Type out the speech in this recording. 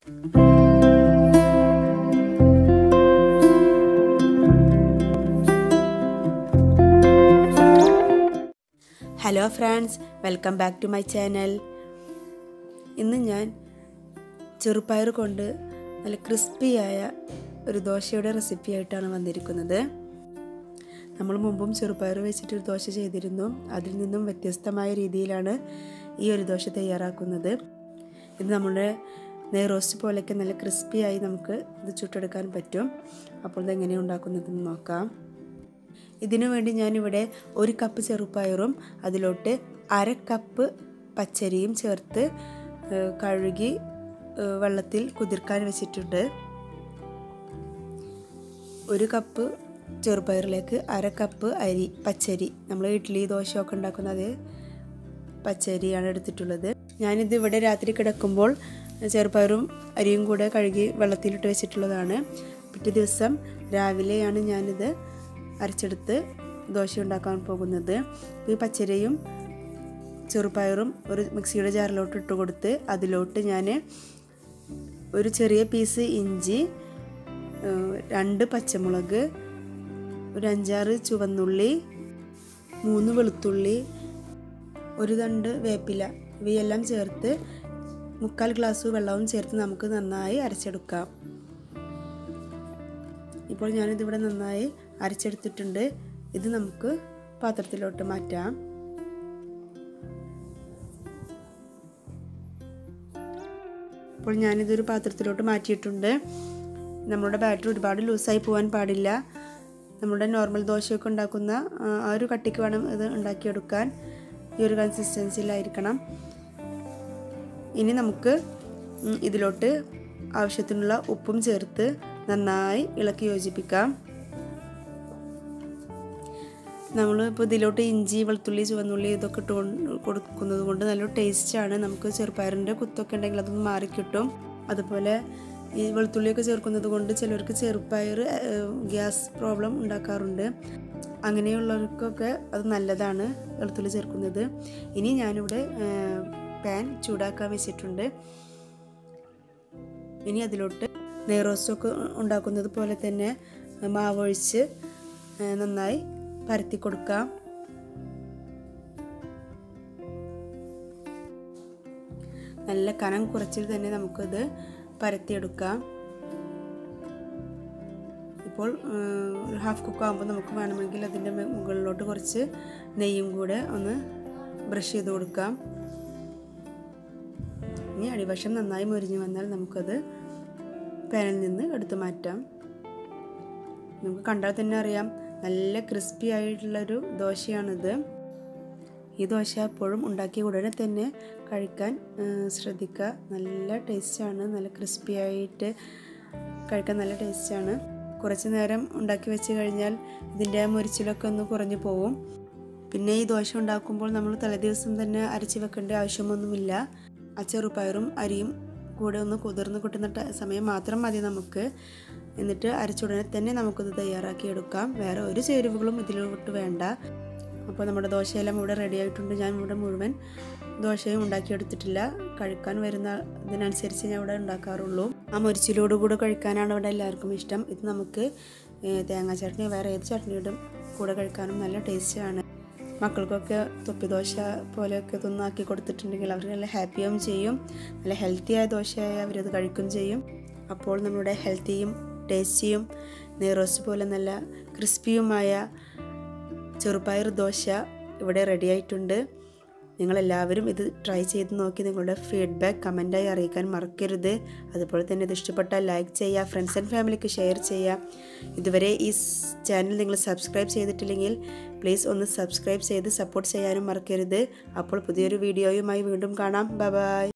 hello friends welcome back to my channel ഇന്ന് ഞാൻ ചെറുപയർ കൊണ്ട് നല്ല ക്രിസ്പിയായ ഒരു ദോശയുടെ റെസിപ്പി ആയിട്ടാണ് വന്നിരിക്കുന്നത് നമ്മൾ മുമ്പും ചെറുപയർ വെച്ചിട്ട് ഒരു ദോശ ചെയ്തിരുന്നു അതിൽ നിന്നും വ്യത്യസ്തമായ രീതിയിലാണ് ഈ ഒരു ദോശ തയ്യാറാക്കുന്നത് ഇത് നമ്മുടെ നെയ്റോസ്റ്റ് പോലെയൊക്കെ നല്ല ക്രിസ്പിയായി നമുക്ക് ഇത് ചുട്ടെടുക്കാൻ പറ്റും അപ്പോൾ ഇത് എങ്ങനെയാണ് ഉണ്ടാക്കുന്നതെന്ന് നോക്കാം ഇതിനു വേണ്ടി ഞാനിവിടെ ഒരു കപ്പ് ചെറുപയറും അതിലോട്ട് അര കപ്പ് പച്ചരിയും ചേർത്ത് കഴുകി വെള്ളത്തിൽ കുതിർക്കാൻ വെച്ചിട്ടുണ്ട് ഒരു കപ്പ് ചെറുപയറിലേക്ക് അര കപ്പ് അരി പച്ചരി നമ്മൾ ഇഡ്ഡലി ദോശയൊക്കെ ഉണ്ടാക്കുന്ന അതേ പച്ചരിയാണ് എടുത്തിട്ടുള്ളത് ഞാനിത് ഇവിടെ രാത്രി കിടക്കുമ്പോൾ ചെറുപയറും അരിയും കൂടെ കഴുകി വെള്ളത്തിലിട്ട് വെച്ചിട്ടുള്ളതാണ് പിറ്റേ ദിവസം രാവിലെയാണ് ഞാനിത് അരച്ചെടുത്ത് ദോശ ഉണ്ടാക്കാൻ പോകുന്നത് ഈ പച്ചരിയും ചെറുപയറും ഒരു മിക്സിയുടെ ജാറിലോട്ട് ഇട്ട് കൊടുത്ത് അതിലോട്ട് ഞാൻ ഒരു ചെറിയ പീസ് ഇഞ്ചി രണ്ട് പച്ചമുളക് ഒരു അഞ്ചാറ് ചുവന്നുള്ളി മൂന്ന് വെളുത്തുള്ളി ഒരു തണ്ട് വേപ്പില ഇവയെല്ലാം ചേർത്ത് മുക്കാൽ ഗ്ലാസ് വെള്ളവും ചേർത്ത് നമുക്ക് നന്നായി അരച്ചെടുക്കാം ഇപ്പോൾ ഞാനിതിവിടെ നന്നായി അരച്ചെടുത്തിട്ടുണ്ട് ഇത് നമുക്ക് പാത്രത്തിലോട്ട് മാറ്റാം അപ്പോൾ ഞാനിതൊരു പാത്രത്തിലോട്ട് മാറ്റിയിട്ടുണ്ട് നമ്മുടെ ബാറ്ററി ഒരുപാട് ലൂസായി പോകാൻ പാടില്ല നമ്മുടെ നോർമൽ ദോശയൊക്കെ ഉണ്ടാക്കുന്ന ആ ഒരു കട്ടിക്ക് വേണം ഇത് ഉണ്ടാക്കിയെടുക്കാൻ ഈ ഒരു കൺസിസ്റ്റൻസിയിലായിരിക്കണം ഇനി നമുക്ക് ഇതിലോട്ട് ആവശ്യത്തിനുള്ള ഉപ്പും ചേർത്ത് നന്നായി ഇളക്കി യോജിപ്പിക്കാം നമ്മൾ ഇപ്പോൾ ഇതിലോട്ട് ഇഞ്ചി വെളുത്തുള്ളി ചുവന്നുള്ളി ഇതൊക്കെ ഇട്ട് കൊടുക്കുന്നത് കൊണ്ട് നല്ല ടേസ്റ്റാണ് നമുക്ക് ചെറുപയറിൻ്റെ കുത്തൊക്കെ ഉണ്ടെങ്കിൽ അതൊന്ന് മാറിക്കിട്ടും അതുപോലെ ഈ വെളുത്തുള്ളിയൊക്കെ ചേർക്കുന്നത് കൊണ്ട് ചിലർക്ക് ചെറുപയർ ഗ്യാസ് പ്രോബ്ലം ഉണ്ടാക്കാറുണ്ട് അങ്ങനെയുള്ളവർക്കൊക്കെ അത് നല്ലതാണ് വെളുത്തുള്ളി ചേർക്കുന്നത് ഇനി ഞാനിവിടെ പാൻ ചൂടാക്കാൻ വെച്ചിട്ടുണ്ട് ഇനി അതിലോട്ട് നെയ്റോസ്റ്റൊക്കെ ഉണ്ടാക്കുന്നത് പോലെ തന്നെ മാവൊഴിച്ച് നന്നായി പരത്തി കൊടുക്കാം നല്ല കനം കുറച്ചിൽ തന്നെ നമുക്കത് പരത്തിയെടുക്കാം ഇപ്പോൾ ഒരു ഹാഫ് കുക്ക് ആകുമ്പോൾ നമുക്ക് വേണമെങ്കിൽ അതിൻ്റെ മുകളിലോട്ട് കുറച്ച് നെയ്യും കൂടെ ഒന്ന് ബ്രഷ് ചെയ്ത് കൊടുക്കാം ഇനി അടിവശം നന്നായി മുരിഞ്ഞു വന്നാൽ നമുക്കത് പാനിൽ നിന്ന് എടുത്തു മാറ്റാം നമുക്ക് കണ്ടാൽ തന്നെ അറിയാം നല്ല ക്രിസ്പി ആയിട്ടുള്ളൊരു ദോശയാണിത് ഈ ദോശ എപ്പോഴും ഉണ്ടാക്കിയ ഉടനെ തന്നെ കഴിക്കാൻ ശ്രദ്ധിക്കുക നല്ല ടേസ്റ്റാണ് നല്ല ക്രിസ്പി ആയിട്ട് കഴിക്കാൻ നല്ല ടേസ്റ്റാണ് കുറച്ച് നേരം ഉണ്ടാക്കി വെച്ച് കഴിഞ്ഞാൽ ഇതിൻ്റെ മുരിച്ചിലൊക്കെ ഒന്ന് കുറഞ്ഞു പോവും പിന്നെ ഈ ദോശ ഉണ്ടാക്കുമ്പോൾ നമ്മൾ തലേദിവസം തന്നെ അരച്ച് വെക്കേണ്ട ആവശ്യമൊന്നുമില്ല ആ ചെറുപയറും അരിയും കൂടെ ഒന്ന് കുതിർന്ന് കിട്ടുന്ന സമയം മാത്രം മതി നമുക്ക് എന്നിട്ട് അരച്ചുടനെ തന്നെ നമുക്കിത് തയ്യാറാക്കി എടുക്കാം വേറെ ഒരു ചേരുവകളും ഇതിലോട്ട് വേണ്ട അപ്പോൾ നമ്മുടെ ദോശയെല്ലാം ഇവിടെ റെഡി ആയിട്ടുണ്ട് ഞാൻ ഇവിടെ മുഴുവൻ ദോശയും ഉണ്ടാക്കിയെടുത്തിട്ടില്ല കഴിക്കാൻ വരുന്ന ഇതിനനുസരിച്ച് ഞാൻ ഇവിടെ ഉണ്ടാക്കാറുള്ളൂ ആ മുരിച്ചിലോട് കൂടെ കഴിക്കാനാണ് ഇവിടെ എല്ലാവർക്കും ഇഷ്ടം ഇത് നമുക്ക് തേങ്ങാ ചട്നി വേറെ ഏത് ചട്നിയുടെ കൂടെ കഴിക്കാനും നല്ല ടേസ്റ്റാണ് മക്കൾക്കൊക്കെ തൊപ്പിദോശ പോലെയൊക്കെ ഇതൊന്നാക്കി കൊടുത്തിട്ടുണ്ടെങ്കിൽ അവർ നല്ല ഹാപ്പിയാവും ചെയ്യും നല്ല ഹെൽത്തിയായ ദോശയായി അവരത് കഴിക്കുകയും ചെയ്യും അപ്പോൾ നമ്മുടെ ഹെൽത്തിയും ടേസ്റ്റിയും നെയ്റോസ്റ്റ് പോലെ നല്ല ക്രിസ്പിയുമായ ചെറുപയർ ദോശ ഇവിടെ റെഡി ആയിട്ടുണ്ട് നിങ്ങളെല്ലാവരും ഇത് ട്രൈ ചെയ്ത് നോക്കി നിങ്ങളുടെ ഫീഡ്ബാക്ക് കമൻറ്റായി അറിയിക്കാൻ മറക്കരുത് അതുപോലെ തന്നെ ഇത് ഇഷ്ടപ്പെട്ടാൽ ലൈക്ക് ചെയ്യുക ഫ്രണ്ട്സ് ആൻഡ് ഫാമിലിക്ക് ഷെയർ ചെയ്യുക ഇതുവരെ ഈ ചാനൽ നിങ്ങൾ സബ്സ്ക്രൈബ് ചെയ്തിട്ടില്ലെങ്കിൽ പ്ലീസ് ഒന്ന് സബ്സ്ക്രൈബ് ചെയ്ത് സപ്പോർട്ട് ചെയ്യാനും മറക്കരുത് അപ്പോൾ പുതിയൊരു വീഡിയോയുമായി വീണ്ടും കാണാം ബൈ